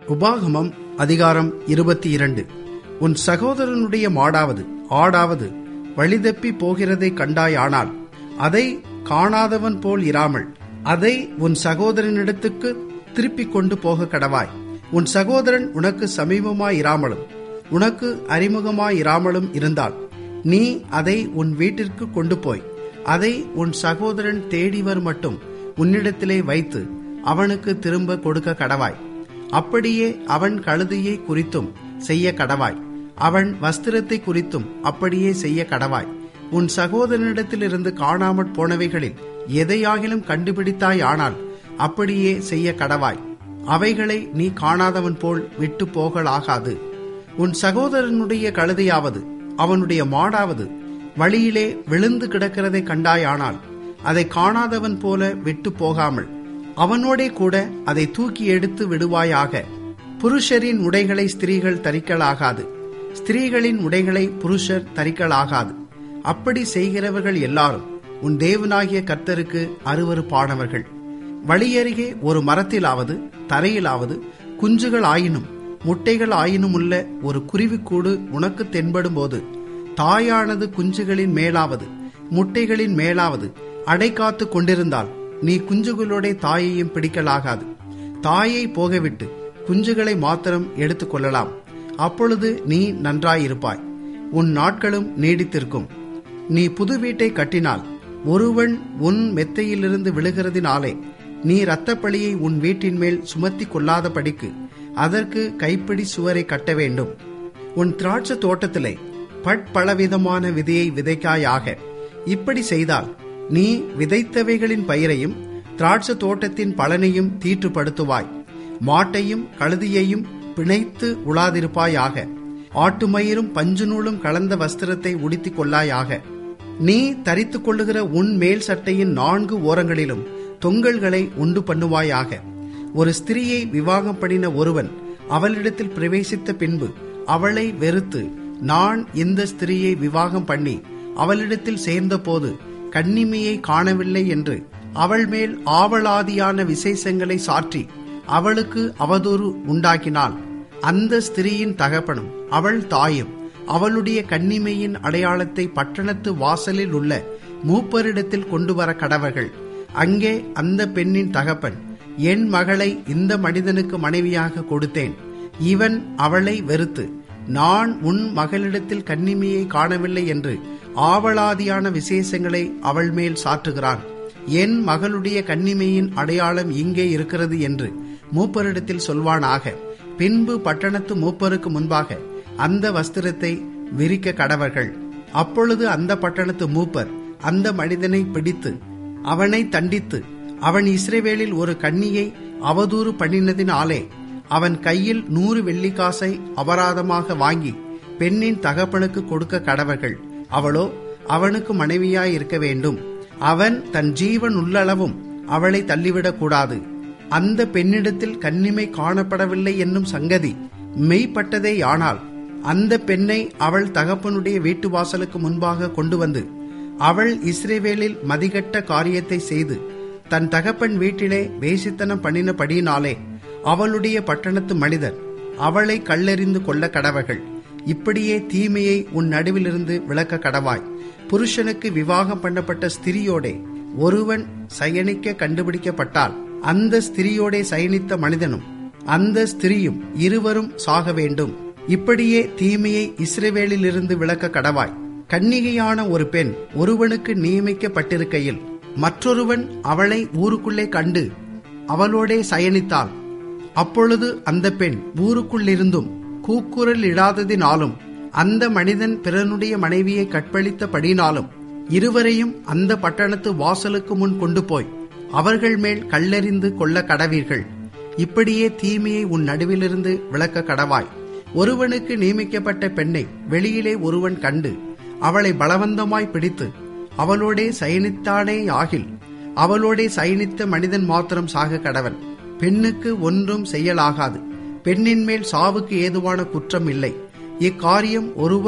உபாகமம் அதிகாரம் இருபத்தி இரண்டு உன் சகோதரனுடைய மாடாவது ஆடாவது வழிதப்பி போகிறதை கண்டாயானால் அதை காணாதவன் போல் இராமல் அதை உன் சகோதரனிடத்துக்கு திருப்பிக் கொண்டு போக கடவாய் உன் சகோதரன் உனக்கு சமீபமாயிராமலும் உனக்கு அறிமுகமாயிராமலும் இருந்தால் நீ அதை உன் வீட்டிற்கு கொண்டு போய் அதை உன் சகோதரன் தேடிவர் மட்டும் உன்னிடத்திலே வைத்து அவனுக்கு திரும்ப கொடுக்க கடவாய் அப்படியே அவன் கழுதையை குறித்தும் செய்ய கடவாய் அவன் வஸ்திரத்தை குறித்தும் அப்படியே செய்ய கடவாய் உன் சகோதரனிடத்திலிருந்து காணாமற் போனவைகளில் எதையாகிலும் கண்டுபிடித்தாய் ஆனால் அப்படியே செய்ய கடவாய் அவைகளை நீ காணாதவன் போல் விட்டு போகலாகாது உன் சகோதரனுடைய கழுதையாவது அவனுடைய மாடாவது வழியிலே விழுந்து கிடக்கிறதை கண்டாயானால் அதை காணாதவன் போல விட்டு போகாமல் அவனோடே கூட அதை தூக்கி எடுத்து விடுவாயாக புருஷரின் உடைகளை ஸ்திரீகள் தரிக்கலாகாது ஸ்திரீகளின் உடைகளை புருஷர் தரிக்கலாகாது அப்படி செய்கிறவர்கள் எல்லாரும் உன் தேவனாகிய கர்த்தருக்கு அருவருப்பானவர்கள் வழியருகே ஒரு மரத்திலாவது தரையிலாவது குஞ்சுகள் ஆயினும் முட்டைகள் ஆயினும் உள்ள ஒரு குருவிக்கூடு உனக்கு தென்படும் போது தாயானது குஞ்சுகளின் மேலாவது முட்டைகளின் மேலாவது அடை காத்து கொண்டிருந்தால் நீ குஞ்சுகளோட தாயையும் பிடிக்கலாகாது தாயை போகவிட்டு குஞ்சுகளை மாத்திரம் எடுத்துக்கொள்ளலாம் அப்பொழுது நீ நன்றாயிருப்பாய் உன் நாட்களும் நீடித்திருக்கும் நீ புது வீட்டை கட்டினால் ஒருவன் உன் மெத்தையிலிருந்து விழுகிறதினாலே நீ இரத்தப்பழியை உன் வீட்டின் மேல் சுமத்தி கொள்ளாதபடிக்கு அதற்கு கைப்பிடி சுவரை கட்ட வேண்டும் உன் திராட்சை தோட்டத்திலே பட்பலவிதமான விதையை விதைக்காயாக இப்படி செய்தால் நீ விதைத்தவைகளின் பயிரையும் திராட்சை தோட்டத்தின் பலனையும் தீட்டுப்படுத்துவாய் மாட்டையும் கழுதியையும் பிணைத்து உழாதிருப்பாயாக ஆட்டுமயிரும் பஞ்சு நூலும் கலந்த வஸ்திரத்தை உடுத்திக் கொள்ளாயாக நீ தரித்து கொள்ளுகிற உன் மேல் சட்டையின் நான்கு ஓரங்களிலும் தொங்கல்களை உண்டு பண்ணுவாயாக ஒரு ஸ்திரீயை விவாகம் பண்ணின ஒருவன் அவளிடத்தில் பிரவேசித்த பின்பு அவளை வெறுத்து நான் இந்த ஸ்திரீயை விவாகம் பண்ணி அவளிடத்தில் சேர்ந்தபோது கன்னிமையை காணவில்லை என்று அவள் மேல் ஆவலாதியான விசேஷங்களை சாற்றி அவளுக்கு அவதூறு உண்டாக்கினாள் அந்த ஸ்திரீயின் தகப்பனும் அவள் தாயும் அவளுடைய கன்னிமையின் அடையாளத்தை பட்டணத்து வாசலில் உள்ள மூப்பரிடத்தில் கொண்டு வர கடவர்கள் அங்கே அந்த பெண்ணின் தகப்பன் என் மகளை இந்த மனிதனுக்கு மனைவியாக கொடுத்தேன் இவன் அவளை வெறுத்து நான் உன் மகளிடத்தில் கன்னிமையை காணவில்லை என்று ஆவலாதியான விசேஷங்களை அவள் மேல் சாற்றுகிறான் என் மகளுடைய கன்னிமையின் அடையாளம் இங்கே இருக்கிறது என்று மூப்பரிடத்தில் சொல்வானாக பின்பு பட்டணத்து மூப்பருக்கு முன்பாக அந்த வஸ்திரத்தை விரிக்க கடவர்கள் அப்பொழுது அந்த பட்டணத்து மூப்பர் அந்த மனிதனை பிடித்து அவனை தண்டித்து அவன் இஸ்ரேவேலில் ஒரு கன்னியை அவதூறு பண்ணினதினாலே அவன் கையில் நூறு வெள்ளிக்காசை அபராதமாக வாங்கி பெண்ணின் தகப்பனுக்கு கொடுக்க கடவர்கள் அவளோ அவனுக்கு மனைவியாய் இருக்க வேண்டும் அவன் தன் ஜீவன் உள்ளளவும் அவளை தள்ளிவிடக் கூடாது அந்த பெண்ணிடத்தில் கன்னிமை காணப்படவில்லை என்னும் சங்கதி மெய்ப்பட்டதே ஆனால் அந்த பெண்ணை அவள் தகப்பனுடைய வீட்டு வாசலுக்கு முன்பாக கொண்டு வந்து அவள் இஸ்ரேவேலில் மதிகட்ட காரியத்தை செய்து தன் தகப்பன் வீட்டிலே வேசித்தனம் பண்ணினபடியினாலே அவளுடைய பட்டணத்து மனிதர் அவளை கல்லெறிந்து கொள்ள கடவர்கள் இப்படியே தீமையை உன் நடுவிலிருந்து விளக்க கடவாய் புருஷனுக்கு விவாகம் பண்ணப்பட்ட ஸ்திரியோடே ஒருவன் சயனிக்க கண்டுபிடிக்கப்பட்டால் அந்த ஸ்திரியோடே சயனித்த மனிதனும் அந்த ஸ்திரியும் இருவரும் சாக வேண்டும் இப்படியே தீமையை இஸ்ரேவேலிலிருந்து விளக்க கடவாய் கன்னிகையான ஒரு பெண் ஒருவனுக்கு நியமிக்கப்பட்டிருக்கையில் மற்றொருவன் அவளை ஊருக்குள்ளே கண்டு அவளோடே சயனித்தாள் அப்பொழுது அந்த பெண் ஊருக்குள்ளிருந்தும் கூக்குரல் இடாததினாலும் அந்த மனிதன் பிறனுடைய மனைவியை கற்பழித்தபடினாலும் இருவரையும் அந்த பட்டணத்து வாசலுக்கு முன் கொண்டு போய் அவர்கள் மேல் கல்லெறிந்து கொள்ள கடவீர்கள் இப்படியே தீமையை உன் நடுவிலிருந்து விளக்க கடவாய் ஒருவனுக்கு நியமிக்கப்பட்ட பெண்ணை வெளியிலே ஒருவன் கண்டு அவளை பலவந்தமாய் பிடித்து அவளோடே சயனித்தானே ஆகில் அவளோடே சயனித்த மனிதன் மாத்திரம் சாக கடவன் பெண்ணுக்கு ஒன்றும் செய்யலாகாது பெண்ணின் மேல் சாவுக்கு ஏதுவான குற்றம் இல்லை இக்காரியம் ஒருவர்